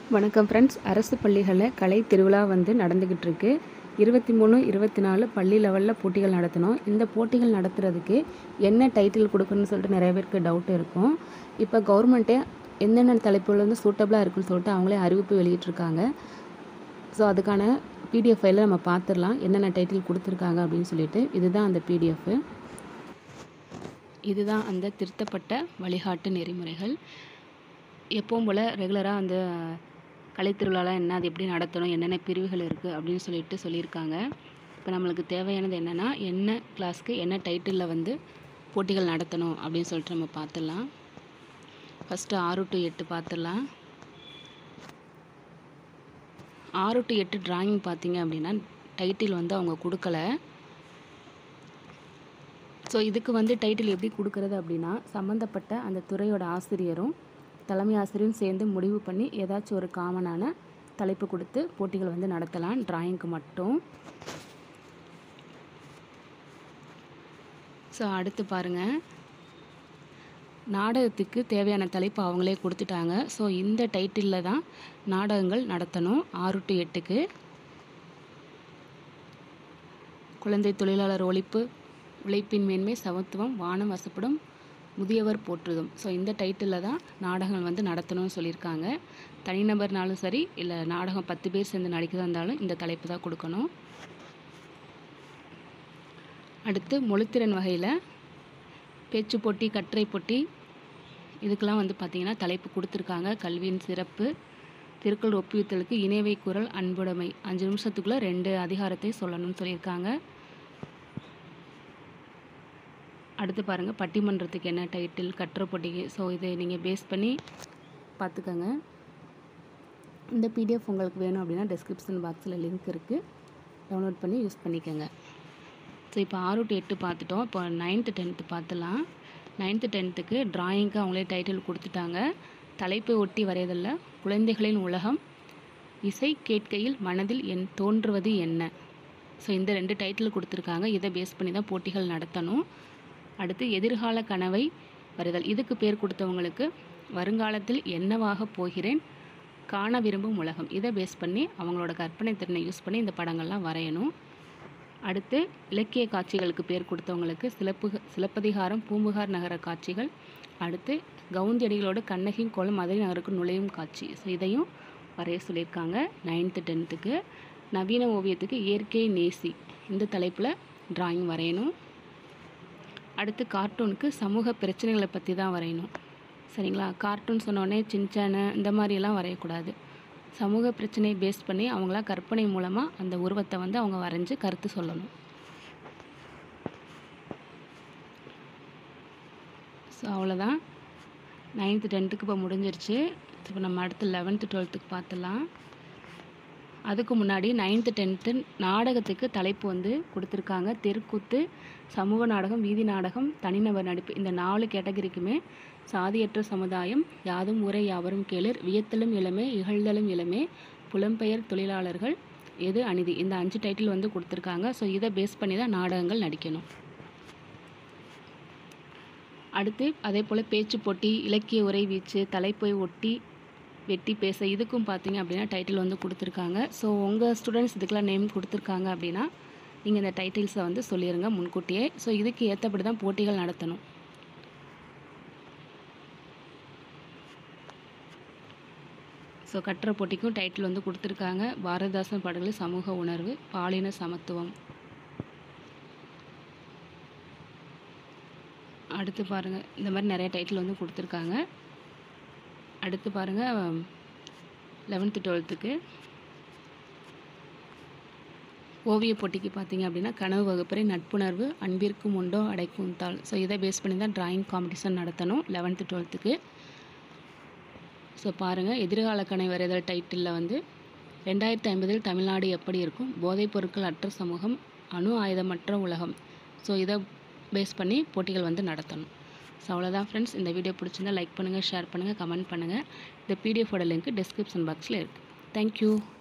வணக்கம் ஃப்ரெண்ட்ஸ் அரசு பள்ளிகளில் கலை திருவிழா வந்து நடந்துக்கிட்டு இருக்கு இருபத்தி மூணு இருபத்தி நாலு பள்ளி லெவலில் போட்டிகள் நடத்தணும் இந்த போட்டிகள் நடத்துறதுக்கு என்ன டைட்டில் கொடுக்கணும்னு சொல்லிட்டு நிறைய பேருக்கு டவுட் இருக்கும் இப்போ கவர்மெண்ட்டே என்னென்ன தலைப்புகள் வந்து சூட்டபிளாக இருக்குன்னு சொல்லிட்டு அவங்களே அறிவிப்பு வெளியிட்டிருக்காங்க ஸோ அதுக்கான பிடிஎஃப் ஃபைலில் நம்ம பார்த்துடலாம் என்னென்ன டைட்டில் கொடுத்துருக்காங்க அப்படின்னு சொல்லிட்டு இதுதான் அந்த பிடிஎஃப் இதுதான் அந்த திருத்தப்பட்ட வழிகாட்டு நெறிமுறைகள் எப்பவும் போல் ரெகுலராக அந்த கலைத்திருவிழாலாம் என்ன அது எப்படி நடத்தணும் என்னென்ன பிரிவுகள் இருக்குது அப்படின்னு சொல்லிட்டு சொல்லியிருக்காங்க இப்போ நம்மளுக்கு தேவையானது என்னென்னா என்ன கிளாஸ்க்கு என்ன டைட்டிலில் வந்து போட்டிகள் நடத்தணும் அப்படின்னு சொல்லிட்டு நம்ம பார்த்துடலாம் ஃபஸ்ட்டு ஆறு டு எட்டு பார்த்துடலாம் ஆறு டு எட்டு டிராயிங் பார்த்தீங்க அப்படின்னா டைட்டில் வந்து அவங்க கொடுக்கல ஸோ இதுக்கு வந்து டைட்டில் எப்படி கொடுக்கறது அப்படின்னா சம்மந்தப்பட்ட அந்த துறையோட ஆசிரியரும் தலைமை ஆசிரியரும் சேர்ந்து முடிவு பண்ணி ஏதாச்சும் ஒரு காமனான தலைப்பு கொடுத்து போட்டிகள் வந்து நடத்தலாம் டிராயிங்க்கு மட்டும் ஸோ அடுத்து பாருங்கள் நாடகத்துக்கு தேவையான தலைப்பு அவங்களே கொடுத்துட்டாங்க ஸோ இந்த டைட்டிலில் தான் நாடகங்கள் நடத்தணும் ஆறு டு எட்டுக்கு குழந்தை தொழிலாளர் ஒழிப்பு உழைப்பின் மேன்மை சமத்துவம் வானம் வசப்படும் முதியவர் போற்றுதும் ஸோ இந்த டைட்டிலில் தான் நாடகங்கள் வந்து நடத்தணும்னு சொல்லியிருக்காங்க தனிநபர்னாலும் சரி இல்லை நாடகம் பத்து பேர் சேர்ந்து நடிக்கிறதா இருந்தாலும் இந்த தலைப்பு தான் கொடுக்கணும் அடுத்து மொழித்திறன் வகையில் பேச்சு போட்டி கட்டுரை போட்டி இதுக்கெல்லாம் வந்து பார்த்திங்கன்னா தலைப்பு கொடுத்துருக்காங்க கல்வியின் சிறப்பு திருக்குறள் ஒப்புவித்தலுக்கு இணைவை குரல் அன்புடைமை அஞ்சு நிமிஷத்துக்குள்ளே ரெண்டு அதிகாரத்தை சொல்லணும்னு சொல்லியிருக்காங்க அடுத்து பாருங்கள் பட்டிமன்றத்துக்கு என்ன டைட்டில் கட்டுரை போட்டிக்கு ஸோ இதை நீங்கள் பேஸ் பண்ணி பார்த்துக்கோங்க இந்த பிடிஎஃப் உங்களுக்கு வேணும் அப்படின்னா டெஸ்கிரிப்ஷன் பாக்ஸில் லிங்க் இருக்குது டவுன்லோட் பண்ணி யூஸ் பண்ணிக்கோங்க ஸோ இப்போ ஆறு டு எட்டு பார்த்துட்டோம் இப்போ நைன்த்து டென்த்து பார்த்துலாம் நைன்த்து டென்த்துக்கு ட்ராயிங்க்கு அவங்களே டைட்டில் கொடுத்துட்டாங்க தலைப்பை ஒட்டி வரையதில் குழந்தைகளின் உலகம் இசை கேட்கையில் மனதில் என் தோன்றுவது என்ன ஸோ இந்த ரெண்டு டைட்டில் கொடுத்துருக்காங்க இதை பேஸ் பண்ணி தான் போட்டிகள் நடத்தணும் அடுத்து எதிர்கால கனவை வருதல் இதுக்கு பேர் கொடுத்தவங்களுக்கு வருங்காலத்தில் என்னவாக போகிறேன் காண விரும்பும் உலகம் இதை பேஸ் பண்ணி அவங்களோட கற்பனை திறனை யூஸ் பண்ணி இந்த படங்கள்லாம் வரையணும் அடுத்து இலக்கிய காட்சிகளுக்கு பேர் கொடுத்தவங்களுக்கு சிலப்பு சிலப்பதிகாரம் பூம்புகார் நகர காட்சிகள் அடுத்து கவுந்தியடிகளோட கண்ணகியும் கோலம் மதுரை நகருக்கு நுழையும் காட்சி ஸோ இதையும் வரைய சொல்லியிருக்காங்க நைன்த்து டென்த்துக்கு நவீன ஓவியத்துக்கு இயற்கை நேசி இந்த தலைப்பில் டிராயிங் வரையணும் அடுத்து கார்ட்டூனுக்கு சமூக பிரச்சனைகளை பற்றி தான் வரையணும் சரிங்களா கார்ட்டூன் சொன்னோடனே சின்சானு இந்த மாதிரியெல்லாம் வரையக்கூடாது சமூக பிரச்சனையை பேஸ் பண்ணி அவங்களா கற்பனை மூலமாக அந்த உருவத்தை வந்து அவங்க வரைஞ்சி கருத்து சொல்லணும் ஸோ அவ்வளோதான் நைன்த்து டென்த்துக்கு இப்போ முடிஞ்சிருச்சு இப்போ நம்ம அடுத்து லெவன்த்து டுவெல்த்துக்கு பார்த்துலாம் அதுக்கு முன்னாடி நைன்த்து டென்த்து நாடகத்துக்கு தலைப்பு வந்து கொடுத்துருக்காங்க தெருக்கூத்து சமூக நாடகம் வீதி நாடகம் தனிநபர் நடிப்பு இந்த நாலு கேட்டகரிக்குமே சாதியற்ற சமுதாயம் யாதும் ஊரை யாவரும் கேளர் வியத்தலும் இளமே இகழ்தலும் இளமே புலம்பெயர் தொழிலாளர்கள் எது அநீதி இந்த அஞ்சு டைட்டில் வந்து கொடுத்துருக்காங்க ஸோ இதை பேஸ் பண்ணி தான் நாடகங்கள் நடிக்கணும் அடுத்து அதே போல் பேச்சு போட்டி இலக்கிய உரை வீச்சு தலைப்பை ஒட்டி வெட்டி பேச இதுக்கும் பார்த்தீங்க அப்படின்னா டைட்டில் வந்து கொடுத்துருக்காங்க ஸோ உங்கள் ஸ்டூடெண்ட்ஸ் இதுக்கெல்லாம் நேம் கொடுத்துருக்காங்க அப்படின்னா நீங்கள் இந்த டைட்டில்ஸை வந்து சொல்லிடுங்க முன்கூட்டியே ஸோ இதுக்கு ஏற்றபடி தான் போட்டிகள் நடத்தணும் ஸோ கட்டுரை போட்டிக்கும் டைட்டில் வந்து கொடுத்துருக்காங்க பாரதிதாசன் பாடல்கள் சமூக உணர்வு பாலின சமத்துவம் அடுத்து பாருங்கள் இந்த மாதிரி நிறைய டைட்டில் வந்து கொடுத்துருக்காங்க அடுத்து பாருங்கள் லெவன்த்து டுவெல்த்துக்கு ஓவிய போட்டிக்கு பார்த்தீங்க அப்படின்னா கனவு வகுப்பறை நட்புணர்வு அன்பிற்கும் உண்டோ அடைக்கும் தாள் ஸோ இதை பேஸ் பண்ணி தான் டிராயிங் காம்படிஷன் நடத்தணும் லெவன்த்து டுவெல்த்துக்கு ஸோ பாருங்கள் எதிர்கால கனை வரைதல் டைட்டிலில் வந்து ரெண்டாயிரத்தி ஐம்பதில் தமிழ்நாடு எப்படி இருக்கும் போதைப் பொருட்கள் அற்ற சமூகம் அணு ஆயுதமற்ற உலகம் ஸோ இதை பேஸ் பண்ணி போட்டிகள் வந்து நடத்தணும் ஸோ அவ்வளோதான் ஃப்ரெண்ட்ஸ் இந்த வீடியோ பிடிச்சிருந்தா லைக் பண்ணுங்கள் ஷேர் பண்ணுங்கள் கமெண்ட் பண்ணுங்கள் இந்த பிடிஎஃபோட லிங்க் டிஸ்கிரிப்ஷன் பாக்ஸில் இருக்குது தேங்க்யூ